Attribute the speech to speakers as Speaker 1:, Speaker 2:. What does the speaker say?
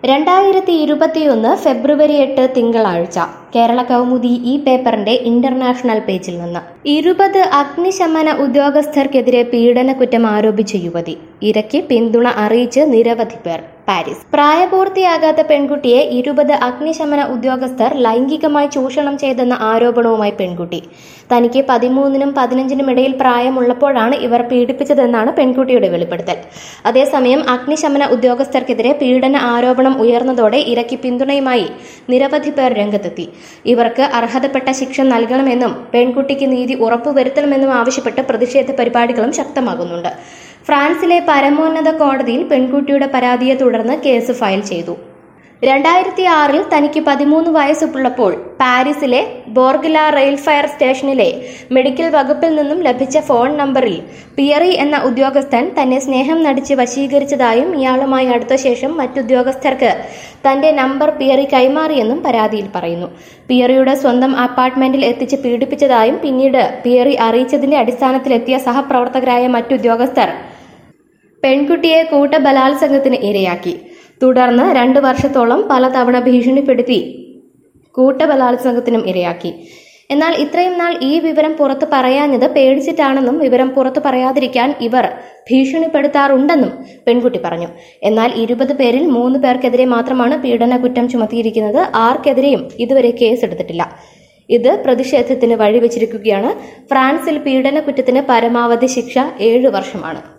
Speaker 1: രണ്ടായിരത്തി ഇരുപത്തിയൊന്ന് ഫെബ്രുവരി എട്ട് തിങ്കളാഴ്ച കേരള കൗമുദി ഈ പേപ്പറിന്റെ ഇന്റർനാഷണൽ പേജിൽ നിന്ന് ഇരുപത് അഗ്നിശമന ഉദ്യോഗസ്ഥർക്കെതിരെ പീഡനക്കുറ്റം ആരോപിച്ച യുവതി ഇരയ്ക്ക് പിന്തുണ അറിയിച്ച് നിരവധി പേർ പാരീസ് പ്രായപൂർത്തിയാകാത്ത പെൺകുട്ടിയെ ഇരുപത് അഗ്നിശമന ഉദ്യോഗസ്ഥർ ലൈംഗികമായി ചൂഷണം ചെയ്തെന്ന ആരോപണവുമായി പെൺകുട്ടി തനിക്ക് പതിമൂന്നിനും പതിനഞ്ചിനും ഇടയിൽ പ്രായമുള്ളപ്പോഴാണ് ഇവർ പീഡിപ്പിച്ചതെന്നാണ് പെൺകുട്ടിയുടെ വെളിപ്പെടുത്തൽ അതേസമയം അഗ്നിശമന ഉദ്യോഗസ്ഥർക്കെതിരെ പീഡന ആരോപണം ഉയർന്നതോടെ ഇരയ്ക്ക് പിന്തുണയുമായി നിരവധി പേർ രംഗത്തെത്തി ഇവർക്ക് അർഹതപ്പെട്ട ശിക്ഷ നൽകണമെന്നും പെൺകുട്ടിക്ക് നീതി ഉറപ്പുവരുത്തണമെന്നും ആവശ്യപ്പെട്ട് പ്രതിഷേധ പരിപാടികളും ശക്തമാകുന്നുണ്ട് ഫ്രാൻസിലെ പരമോന്നത കോടതിയിൽ പെൺകുട്ടിയുടെ പരാതിയെ തുടർന്ന് കേസ് ഫയൽ ചെയ്തു രണ്ടായിരത്തി ആറിൽ തനിക്ക് പതിമൂന്ന് വയസ്സുള്ളപ്പോൾ പാരീസിലെ ബോർഗില റെയിൽ ഫയർ സ്റ്റേഷനിലെ മെഡിക്കൽ വകുപ്പിൽ നിന്നും ലഭിച്ച ഫോൺ നമ്പറിൽ പിയറി എന്ന ഉദ്യോഗസ്ഥൻ തന്നെ സ്നേഹം നടിച്ച് വശീകരിച്ചതായും ഇയാളുമായി അടുത്ത ശേഷം മറ്റുദ്യോഗസ്ഥർക്ക് തന്റെ നമ്പർ പിയറി കൈമാറിയെന്നും പരാതിയിൽ പറയുന്നു പിയറിയുടെ സ്വന്തം അപ്പാർട്ട്മെന്റിൽ എത്തിച്ച് പീഡിപ്പിച്ചതായും പിന്നീട് പിയറി അറിയിച്ചതിന്റെ അടിസ്ഥാനത്തിലെത്തിയ സഹപ്രവർത്തകരായ മറ്റുദ്യോഗസ്ഥർ പെൺകുട്ടിയെ കൂട്ടബലാത്സംഗത്തിന് ഇരയാക്കി തുടർന്ന് രണ്ടു വർഷത്തോളം പലതവണ ഭീഷണിപ്പെടുത്തി കൂട്ടബലാത്സംഗത്തിനും ഇരയാക്കി എന്നാൽ ഇത്രയും നാൾ ഈ വിവരം പുറത്തു പറയാഞ്ഞത് പേടിച്ചിട്ടാണെന്നും വിവരം പുറത്തു പറയാതിരിക്കാൻ ഇവർ ഭീഷണിപ്പെടുത്താറുണ്ടെന്നും പെൺകുട്ടി പറഞ്ഞു എന്നാൽ ഇരുപത് പേരിൽ മൂന്ന് പേർക്കെതിരെ മാത്രമാണ് പീഡന കുറ്റം ചുമത്തിയിരിക്കുന്നത് ആർക്കെതിരെയും ഇതുവരെ കേസെടുത്തിട്ടില്ല ഇത് പ്രതിഷേധത്തിന് വഴിവെച്ചിരിക്കുകയാണ് ഫ്രാൻസിൽ പീഡന കുറ്റത്തിന് പരമാവധി ശിക്ഷ ഏഴു വർഷമാണ്